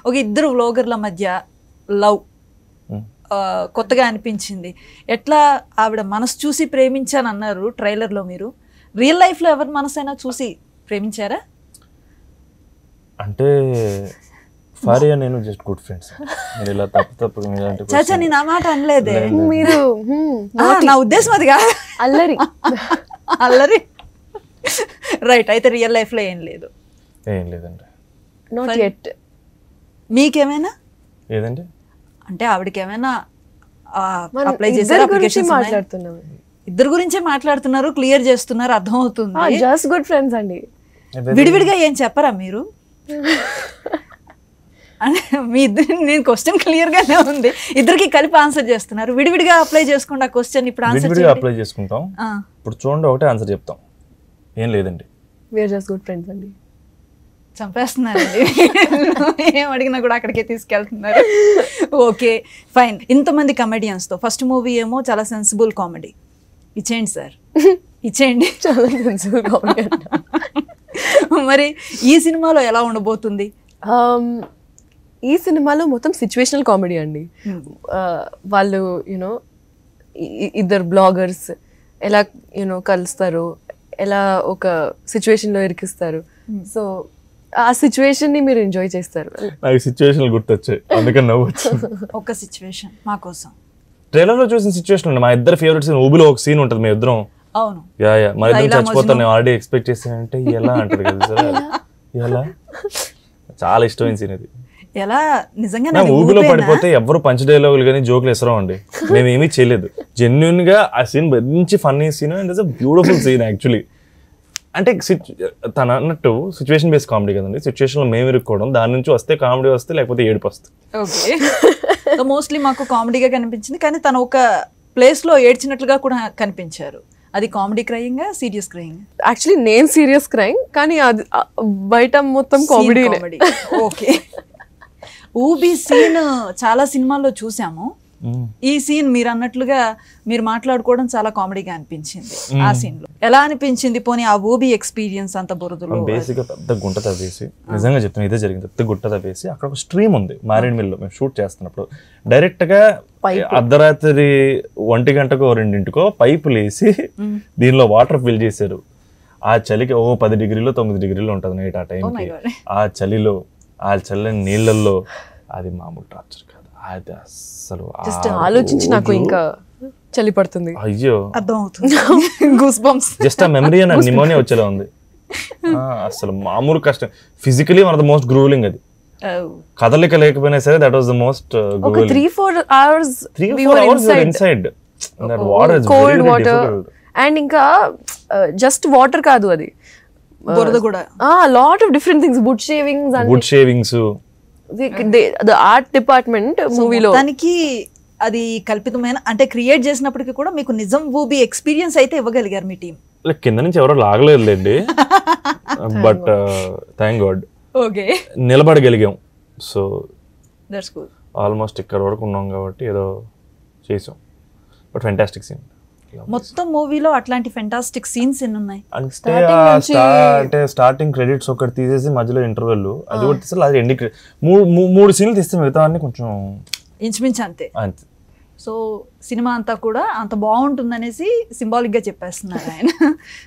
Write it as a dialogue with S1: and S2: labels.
S1: ఒక ఇద్దరు వ్లోగర్ల మధ్య లవ్
S2: ఉమ్.
S1: కొత్తగా అనిపించింది ఎట్లా ఆవిడ మనసు చూసి ప్రేమించాను అన్నారు ట్రైలర్లో మీరు రియల్ లైఫ్లో ఎవరి మనసైనా చూసి ప్రేమించారా
S2: అంటే ఫారియా నేను జస్ట్ గుడ్ ఫ్రెండ్స్ మీరు ఇలా తప్పు తప్పు ఇలాంటి
S1: చాచా
S2: question-
S1: నేను ఆ మాట అనలేదే
S2: లేదు, లేదు.
S3: మీరు హ్మ్,
S1: ఆ, నా ఉద్దేశం అది కాదు
S3: అల్లరి
S1: అల్లరి రైట్ అయితే రియల్ లైఫ్లో ఏం లేదు
S2: ఏం లేదండి
S3: నాట్ ఎట్
S1: మీకేమైనా
S2: ఏదండి
S1: అంటే ఆవిడకి ఏమైనా
S3: మనం
S1: అప్లై
S3: ఇద్దరి
S1: చేశారు
S3: గురించి
S1: అప్లికేషన్స్
S3: మాట్లాడుతున్నాం
S1: ఇద్దరు గురించే మాట్లాడుతున్నారు క్లియర్ చేస్తున్నారు అర్థమవుతుంది
S3: జస్ట్ గుడ్ ఫ్రెండ్స్ అండి
S1: విడివిడిగా ఏం చెప్పరా మీరు అంటే మీ ఇద్దరు నేను క్వశ్చన్ క్లియర్ గానే ఉంది ఇద్దరికి కలిపి ఆన్సర్ చేస్తున్నారు విడివిడిగా అప్లై చేసుకోండి ఆ క్వశ్చన్ ఇప్పుడు ఆన్సర్
S2: విడివిడిగా అప్లై చేసుకుంటాం
S1: ఆ.
S2: ఇప్పుడు చూడండి ఒకటే ఆన్సర్ చెప్తాం ఏం లేదండి
S3: వీఆర్ జస్ట్ గుడ్ ఫ్రెండ్స్ అండి
S1: చంపేస్తున్నారండి ఏం అడిగినా కూడా అక్కడికే తీసుకెళ్తున్నారు ఓకే ఫైన్ ఇంతమంది comedians తో ఫస్ట్ మూవీ ఏమో చాలా సెన్సిబుల్ కామెడీ ఇచ్చేయండి సార్ ఇచ్చేయండి
S3: చాలా sensible comedy అంట.
S1: మరి ఈ సినిమాలో ఎలా ఉండబోతుంది
S3: Um, ఈ సినిమాలో మొత్తం సిచ్యువేషనల్ కామెడీ అండి Uh, వాళ్ళు యూనో ఇద్దరు బ్లాగర్స్ ఎలా యూనో కలుస్తారు ఎలా ఒక సిచ్యువేషన్లో ఇరికిస్తారు సో ఆ సిచ్యువేషన్ని మీరు ఎంజాయ్ చేస్తారు
S2: నాకు సిచ్యువేషన్ గుర్తొచ్చాయి అందుకని నవ్వు వచ్చింది
S1: ఒక్క సిచ్యువేషన్ మా కోసం
S2: ట్రైలర్ లో చూసిన సిచ్యువేషన్ ఉంది మా ఇద్దరు ఫేవరెట్ సీన్ ఊబిలో ఒక సీన్ ఉంటుంది మీ ఇద్దరం
S1: అవును
S2: యా యా మరి ఇద్దరం
S1: లైలా
S2: చచ్చిపోతాను
S1: మజ్ను.
S2: నేను ఆల్రెడీ ఎక్స్పెక్ట్ చేశానంటే ఎలా అంటారు కదా సార్ ఎలా చాలా ఇష్టమైన సీన్ ఇది
S1: ఎలా నిజంగా
S2: నా
S1: నాది
S2: ఊబిలో
S1: ఊపేనా?
S2: పడిపోతే ఎవరు పంచ డైలాగులు కానీ జోకులు ఇసరం అండి మేము ఏమీ చేయలేదు జెన్యున్ గా ఆ సీన్ మంచి funny scene and it's beautiful scene actually అంటే situ- తను అన్నట్టు సిచ్యువేషన్ బేస్ కామెడీ కదండి సిచ్యువేషన్ లో మేము ఇరుక్కోవడం దాని నుంచి వస్తే కామెడీ వస్తే లేకపోతే ఏడుపు వస్తుంది
S1: ఓకే సో మోస్ట్లీ మాకు కామెడీగా కనిపించింది కానీ తను ఒక ప్లేస్ లో ఏడ్చినట్లుగా కూడా కనిపించారు అది comedy crying serious crying
S3: actually నేను సీరియస్ క్రైమ్ కానీ అది ఆ, బయట మొత్తం కామెడీ
S1: కామెడీ ఓకే ఊబీ సీన్ చాలా సినిమాల్లో చూసాము ఈ సీన్ మీరు అన్నట్లుగా మీరు మాట్లాడుకోవడం చాలా కామెడీగా అనిపించింది ఆ సీన్ లో ఎలా అనిపించింది పోనీ ఆ ఊబీ ఎక్స్పీరియన్స్ అంత బురదలో
S2: బేసిక్ గా పెద్ద గుంట తవ్వేసి నిజంగా చెప్తాను ఇదే జరిగింది పెద్ద గుంట తవ్వేసి అక్కడ ఒక స్ట్రీమ్ ఉంది మారేడ్ మిల్ మేము షూట్ చేస్తున్నప్పుడు డైరెక్ట్ గా అర్ధరాత్రి ఒంటి గంటకో రెండింటికో పైపులు వేసి దీనిలో వాటర్ ఫిల్ చేశారు ఆ చలికి ఓ పది డిగ్రీలో తొమ్మిది డిగ్రీలో ఉంటుంది నైట్ ఆ టైంకి
S1: God.
S2: ఆ చలిలో ఆ చల్లని నీళ్ళల్లో అది మామూలు టార్చర్ కాదు అది అస్సలు ఆ
S3: జస్ట్ ఆలోచించి నాకు
S2: రోజు-
S3: ఇంకా చలి పడుతుంది
S2: అయ్యో
S1: అర్థం అవుతుంది గూస్ బంప్స్
S2: జస్ట్ ఆ మెమరీ నాకు నిమోనియా వచ్చేలా ఉంది ఆ, అసలు మామూలు కష్టం physically one of the most grueling అది కదలిక లేకపోయినా సరే దట్ వాస్ ద మోస్ట్
S3: ఒక three four hours
S2: three four hours inside that water is
S3: cold water and ఇంకా జస్ట్ వాటర్ కాదు అది
S1: బురద కూడా
S3: lot of different things wood shavings and
S2: wood shavings
S3: the art department మూవీలో
S1: దానికి అది కల్పితమైన అంటే క్రియేట్ చేసినప్పటికీ కూడా మీకు నిజం ఊబీ ఎక్స్పీరియన్స్ అయితే ఇవ్వగలిగారు మీ టీం
S2: కింద నుంచి ఎవరో లాగలేదులేండి బట్ థ్యాంక్ గాడ్
S1: ఓకే
S2: నిలబడగలిగాం సో
S1: దట్స్ గుడ్
S2: ఆల్మోస్ట్ ఇక్కడ వరకు ఉన్నాం కాబట్టి ఏదో చేసాం బట్ ఫెంటాస్టిక్ సీన్
S1: మొత్తం మూవీలో అట్లాంటి ఫెంటాస్టిక్ సీన్స్ ఎన్ని ఉన్నాయి
S2: అంటే ఆ స్టా- అంటే స్టార్టింగ్ క్రెడిట్స్ ఒకటి తీసేసి మధ్యలో ఇంటర్వెల్ అది కూడా తీస్తే అది ఎండి మూడు మూ- మూడు సీన్లు తీస్తే మిగతా అన్ని కొంచెం
S1: ఇంచుమించు అంతే
S2: అంతే
S1: సో సినిమా అంతా కూడా అంత బాగుంటుందనేసి సింబాలిక్ గా చెప్పేస్తున్నారు ఆయన